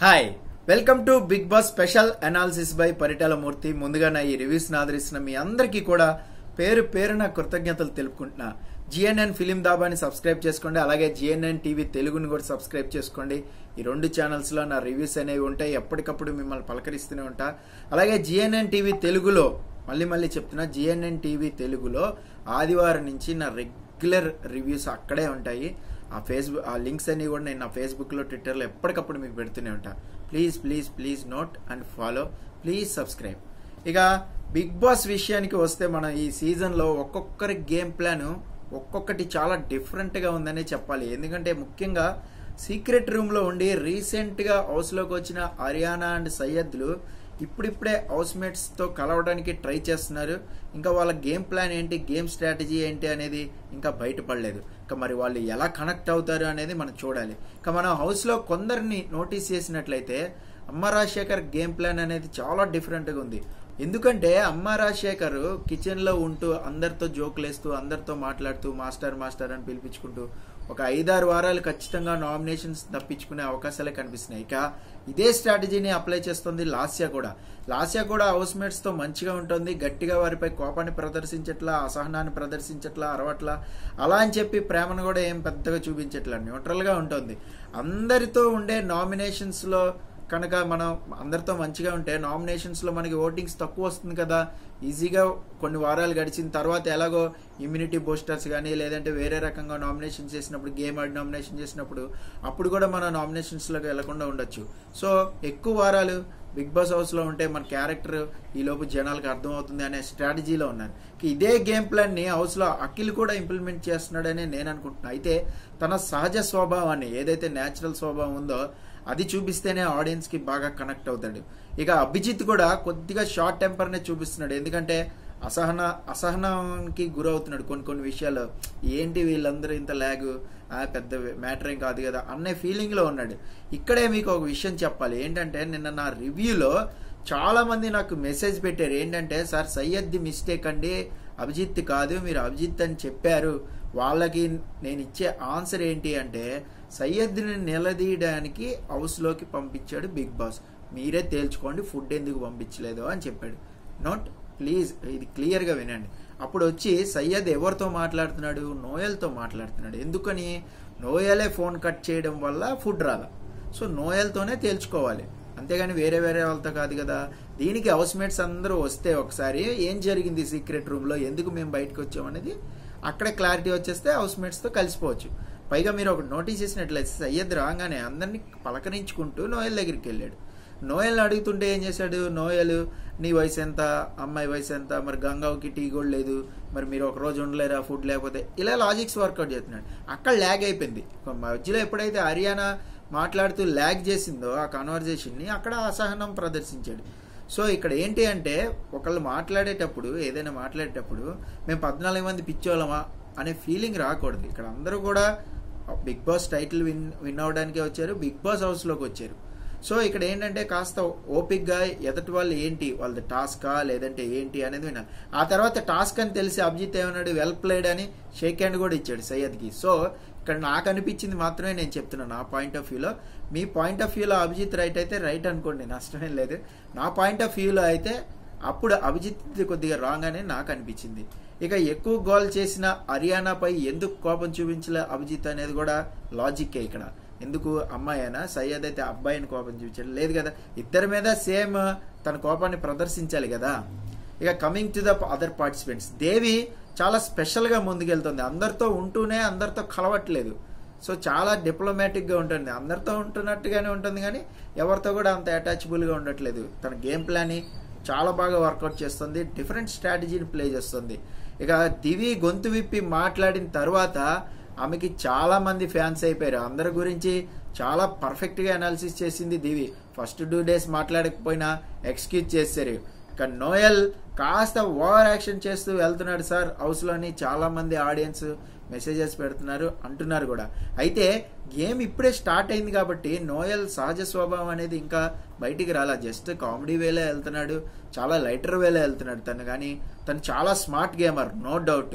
hi welcome to Bigg Boss special analysis by Paritala Murthy ముందుగా నా ఈ రివ్యూస్ ఆదరిస్తున్న మీ అందరికీ కూడా పేరు పేరున కృతజ్ఞతలు తెలుపుకుంటున్నా జిఎన్ఎన్ ఫిలిం దాబాని సబ్స్క్రైబ్ చేసుకోండి అలాగే జిఎన్ఎన్ టీవీ తెలుగుని కూడా సబ్స్క్రైబ్ చేసుకోండి ఈ రెండు ఛానల్స్ లో నా రివ్యూస్ అనేవి ఉంటాయి ఎప్పటికప్పుడు మిమ్మల్ని పలకరిస్తూనే ఉంటా అలాగే జిఎన్ఎన్ టీవీ తెలుగులో మళ్ళీ మళ్ళీ చెప్తున్నా జిఎన్ఎన్ టీవీ తెలుగులో ఆదివారం నుంచి నా రెగ్యులర్ రివ్యూస్ అక్కడే ఉంటాయి ఆ ఫేస్బుక్ ఆ లింక్స్ అన్ని కూడా నేను నా ఫేస్బుక్లో ట్విట్టర్లో ఎప్పటికప్పుడు మీకు పెడుతూనే ఉంటా please please please note and follow please subscribe ఇక బిగ్ బాస్ విషయానికి వస్తే మనం ఈ సీజన్లో ఒక్కొక్కరి గేమ్ ప్లాన్ ఒక్కొక్కటి చాలా డిఫరెంట్గా ఉందనే చెప్పాలి ఎందుకంటే ముఖ్యంగా సీక్రెట్ రూమ్లో ఉండి రీసెంట్గా హౌస్లోకి వచ్చిన హర్యానా అండ్ సయ్యద్లు ఇప్పుడిప్పుడే హౌస్మేట్స్తో కలవడానికి ట్రై చేస్తున్నారు ఇంకా వాళ్ళ గేమ్ ప్లాన్ ఏంటి గేమ్ స్ట్రాటజీ ఏంటి అనేది ఇంకా బయటపడలేదు ఇంకా మరి వాళ్ళు ఎలా కనెక్ట్ అవుతారు అనేది మనం చూడాలి ఇంకా మనం హౌస్లో కొందరిని నోటీస్ చేసినట్లయితే అమ్మ రాజశేఖర్ గేమ్ ప్లాన్ అనేది చాలా డిఫరెంట్గా ఉంది ఎందుకంటే అమ్మ రాజశేఖర్ కిచెన్లో ఉంటూ అందరితో జోకులేస్తూ అందరితో మాట్లాడుతూ మాస్టర్ మాస్టర్ అని పిలిపించుకుంటూ ఒక ఐదారు వారాలు ఖచ్చితంగా నామినేషన్స్ తప్పించుకునే అవకాశాలే కనిపిస్తున్నాయి ఇక ఇదే స్ట్రాటజీని అప్లై చేస్తుంది లాస్యా కూడా లాస్యా కూడా హౌస్ మేట్స్ తో మంచిగా ఉంటుంది గట్టిగా వారిపై కోపాన్ని ప్రదర్శించట్లా అసహనాన్ని ప్రదర్శించట్లా అరవట్లా అలా అని చెప్పి ప్రేమను కూడా ఏం పెద్దగా చూపించట్లా న్యూట్రల్ గా ఉంటుంది అందరితో ఉండే నామినేషన్స్ లో కనుక మనం అందరితో మంచిగా ఉంటే నామినేషన్స్ లో మనకి ఓటింగ్స్ తక్కువ వస్తుంది కదా ఈజీగా కొన్ని వారాలు గడిచిన తర్వాత ఎలాగో ఇమ్యూనిటీ బూస్టర్స్ కానీ లేదంటే వేరే రకంగా నామినేషన్ చేసినప్పుడు గేమ్ ఆడి నామినేషన్ చేసినప్పుడు అప్పుడు కూడా మనం నామినేషన్స్ లోకి వెళ్లకుండా ఉండొచ్చు సో ఎక్కువ వారాలు బిగ్ బాస్ హౌస్ లో ఉంటే మన క్యారెక్టర్ ఈ లోపు జనాలకు అర్థమవుతుంది అనే స్ట్రాటజీలో ఉన్నారు ఇదే గేమ్ ప్లాన్ ని హౌస్ లో అఖిల్ కూడా ఇంప్లిమెంట్ చేస్తున్నాడని నేను అనుకుంటున్నా అయితే తన సహజ స్వభావాన్ని ఏదైతే నేచురల్ స్వభావం ఉందో అది చూపిస్తేనే ఆడియన్స్ కి బాగా కనెక్ట్ అవుతాడు ఇక అభిజిత్ కూడా కొద్దిగా షార్ట్ టెంపర్ నే చూపిస్తున్నాడు ఎందుకంటే అసహన అసహనానికి గురవుతున్నాడు కొన్ని కొన్ని విషయాలు ఏంటి వీళ్ళందరూ ఇంత లాగ్ పెద్ద మ్యాటర్ ఏం కాదు కదా అనే ఫీలింగ్ లో ఉన్నాడు ఇక్కడే మీకు ఒక విషయం చెప్పాలి ఏంటంటే నిన్న నా రివ్యూలో చాలా మంది నాకు మెసేజ్ పెట్టారు ఏంటంటే సార్ సయ్యద్ది మిస్టేక్ అండి అభిజిత్ కాదు మీరు అభిజిత్ అని చెప్పారు వాళ్ళకి నేను ఇచ్చే ఆన్సర్ ఏంటి అంటే సయ్యద్ని నిలదీయడానికి హౌస్లోకి పంపించాడు బిగ్ బాస్ మీరే తేల్చుకోండి ఫుడ్ ఎందుకు పంపించలేదు అని చెప్పాడు నోట్ ప్లీజ్ ఇది క్లియర్గా వినండి అప్పుడు వచ్చి సయ్యద్ ఎవరితో మాట్లాడుతున్నాడు నోయల్తో మాట్లాడుతున్నాడు ఎందుకని నోయలే ఫోన్ కట్ చేయడం వల్ల ఫుడ్ రాల సో నోయల్తోనే తేల్చుకోవాలి అంతేగాని వేరే వేరే వాళ్ళతో కాదు కదా దీనికి హౌస్ మేట్స్ అందరూ వస్తే ఒకసారి ఏం జరిగింది సీక్రెట్ రూమ్లో ఎందుకు మేము బయటకు వచ్చామనేది అక్కడే క్లారిటీ వచ్చేస్తే హౌస్ మేట్స్తో కలిసిపోవచ్చు పైగా మీరు ఒక నోటీస్ చేసినట్లయితే సయ్యద్ రాగానే అందరినీ పలకరించుకుంటూ నోయల్ దగ్గరికి వెళ్ళాడు నోయల్ని అడుగుతుంటే ఏం చేశాడు నోయల్ నీ వయసు ఎంత అమ్మాయి వయసు ఎంత మరి గంగావుకి టీ కూడా లేదు మరి మీరు ఒక రోజు ఉండలేరా ఫుడ్ లేకపోతే ఇలా లాజిక్స్ వర్కౌట్ చేస్తున్నాడు అక్కడ ల్యాగ్ అయిపోయింది మధ్యలో ఎప్పుడైతే హర్యానా మాట్లాడుతూ ల్యాగ్ చేసిందో ఆ కన్వర్జేషన్ని అక్కడ అసహనం ప్రదర్శించాడు సో ఇక్కడ ఏంటి అంటే ఒకళ్ళు మాట్లాడేటప్పుడు ఏదైనా మాట్లాడేటప్పుడు మేము పద్నాలుగు మంది పిచ్చోళ్ళమా అనే ఫీలింగ్ రాకూడదు ఇక్కడ అందరూ కూడా Bigg Boss title win win అవడానికే వచ్చారు బిగ్ బాస్ హౌస్లోకి వచ్చారు సో ఇక్కడ ఏంటంటే కాస్త ఓపిక్గా ఎదటి వాళ్ళు ఏంటి వాళ్ళది టాస్కా లేదంటే ఏంటి అనేది వినాలి ఆ తర్వాత టాస్క్ అని తెలిసి అభిజిత్ ఏమన్నాడు వెల్ ప్లేడ్ అని షేక్ హ్యాండ్ కూడా ఇచ్చాడు సయ్యద్కి సో ఇక్కడ నాకు అనిపించింది మాత్రమే నేను చెప్తున్నాను నా పాయింట్ ఆఫ్ వ్యూలో మీ పాయింట్ ఆఫ్ వ్యూలో అభిజిత్ రైట్ అయితే రైట్ అనుకోండి నష్టమేం లేదు నా పాయింట్ ఆఫ్ వ్యూలో అయితే అప్పుడు అభిజిత్ కొద్దిగా రాంగ్ అని నాకు అనిపించింది ఇక ఎక్కువ గోల్ చేసిన హర్యానాపై ఎందుకు కోపం చూపించలే అభిజిత్ అనేది కూడా లాజిక్కే ఇక్కడ ఎందుకు అమ్మాయి అయినా సయ్యద్ అయితే అబ్బాయిని కోపం చూపించాడు లేదు కదా ఇద్దరి మీద సేమ్ తన కోపాన్ని ప్రదర్శించాలి కదా ఇక coming to the other participants Devi చాలా స్పెషల్గా ముందుకెళ్తుంది అందరితో ఉంటూనే అందరితో కలవట్లేదు సో చాలా డిప్లొమాటిక్గా ఉంటుంది అందరితో ఉంటున్నట్టుగానే ఉంటుంది కానీ ఎవరితో కూడా అంత అటాచబుల్గా ఉండట్లేదు తన గేమ్ ప్లాన్ని చాలా బాగా వర్కౌట్ చేస్తుంది డిఫరెంట్ స్ట్రాటజీని ప్లే చేస్తుంది ఇక దివి గొంతు విప్పి మాట్లాడిన తర్వాత ఆమెకి చాలా మంది ఫ్యాన్స్ అయిపోయారు అందరి గురించి చాలా పర్ఫెక్ట్గా అనాలిసిస్ చేసింది దివి ఫస్ట్ టూ డేస్ మాట్లాడకపోయినా ఎక్స్క్యూజ్ చేశారు ఇక నోయల్ కాస్త ఓవర్ యాక్షన్ చేస్తూ వెళ్తున్నాడు సార్ హౌస్లోని చాలా మంది ఆడియన్స్ మెసేజెస్ పెడుతున్నారు అంటున్నారు కూడా అయితే గేమ్ ఇప్పుడే స్టార్ట్ అయింది కాబట్టి నోయల్ సహజ స్వభావం అనేది ఇంకా బయటికి రాలా జస్ట్ కామెడీ వేలో వెళ్తున్నాడు చాలా లైటర్ వేలో వెళ్తున్నాడు తను కానీ తను చాలా స్మార్ట్ గేమర్ నో డౌట్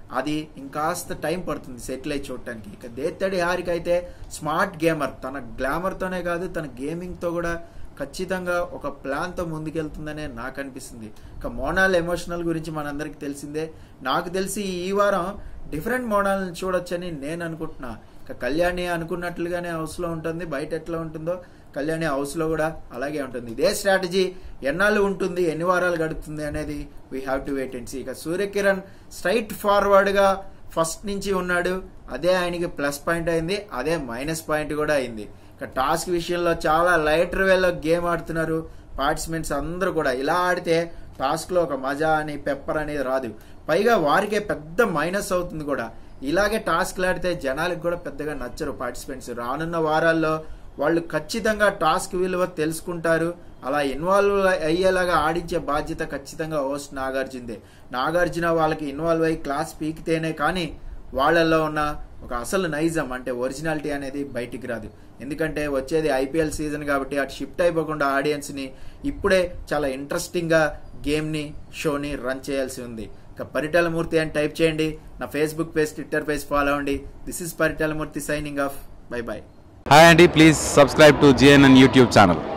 అది ఇంకాస్త టైం పడుతుంది సెటిల్ అయి చూడటానికి ఇక దేత్తడి హారిక అయితే స్మార్ట్ గేమర్ తన గ్లామర్తోనే కాదు తన గేమింగ్తో కూడా ఖచ్చితంగా ఒక ప్లాన్తో ముందుకెళ్తుందనే నాకు అనిపిస్తుంది ఇక మోనాల్ ఎమోషనల్ గురించి మనందరికీ తెలిసిందే నాకు తెలిసి ఈ వారం డిఫరెంట్ మోనాల్ని చూడొచ్చని నేను అనుకుంటున్నా ఇక కళ్యాణి అనుకున్నట్లుగానే హౌస్లో ఉంటుంది బయట ఎట్లా ఉంటుందో కళ్యాణి హౌస్లో కూడా అలాగే ఉంటుంది ఇదే స్ట్రాటజీ ఎన్నాళ్ళు ఉంటుంది ఎన్ని వారాలు గడుపుతుంది అనేది we have to wait and see ఇక సూర్యకిరణ్ స్ట్రైట్ ఫార్వర్డ్గా ఫస్ట్ నుంచి ఉన్నాడు అదే ఆయనకి ప్లస్ పాయింట్ అయింది అదే మైనస్ పాయింట్ కూడా అయింది ఇక టాస్క్ విషయంలో చాలా లైటర్ వేలో గేమ్ ఆడుతున్నారు పార్టిసిపెంట్స్ అందరూ కూడా ఇలా ఆడితే టాస్క్లో ఒక మజా అని పెప్పర్ అనేది రాదు పైగా వారికే పెద్ద మైనస్ అవుతుంది కూడా ఇలాగే టాస్క్లు ఆడితే జనాలకు కూడా పెద్దగా నచ్చరు పార్టిసిపెంట్స్ రానున్న వారాల్లో వాళ్ళు ఖచ్చితంగా టాస్క్ విలువ తెలుసుకుంటారు అలా ఇన్వాల్వ్ అయ్యేలాగా ఆడించే బాధ్యత ఖచ్చితంగా హోస్ట్ నాగార్జునదే నాగార్జున వాళ్ళకి ఇన్వాల్వ్ అయ్యి క్లాస్ పీకితేనే కానీ వాళ్ళల్లో ఉన్న ఒక అసలు నైజం అంటే ఒరిజినాలిటీ అనేది బయటికి రాదు ఎందుకంటే వచ్చేది ఐపీఎల్ సీజన్ కాబట్టి అటు షిఫ్ట్ అయిపోకుండా ఆడియన్స్ని ఇప్పుడే చాలా ఇంట్రెస్టింగ్గా గేమ్ని షోని రన్ చేయాల్సి ఉంది ఇక పరిటాలమూర్తి అని టైప్ చేయండి నా Facebook page Twitter page follow అవ్వండి this is Paritala Murthy signing off bye bye hi అండి please subscribe to GNN YouTube channel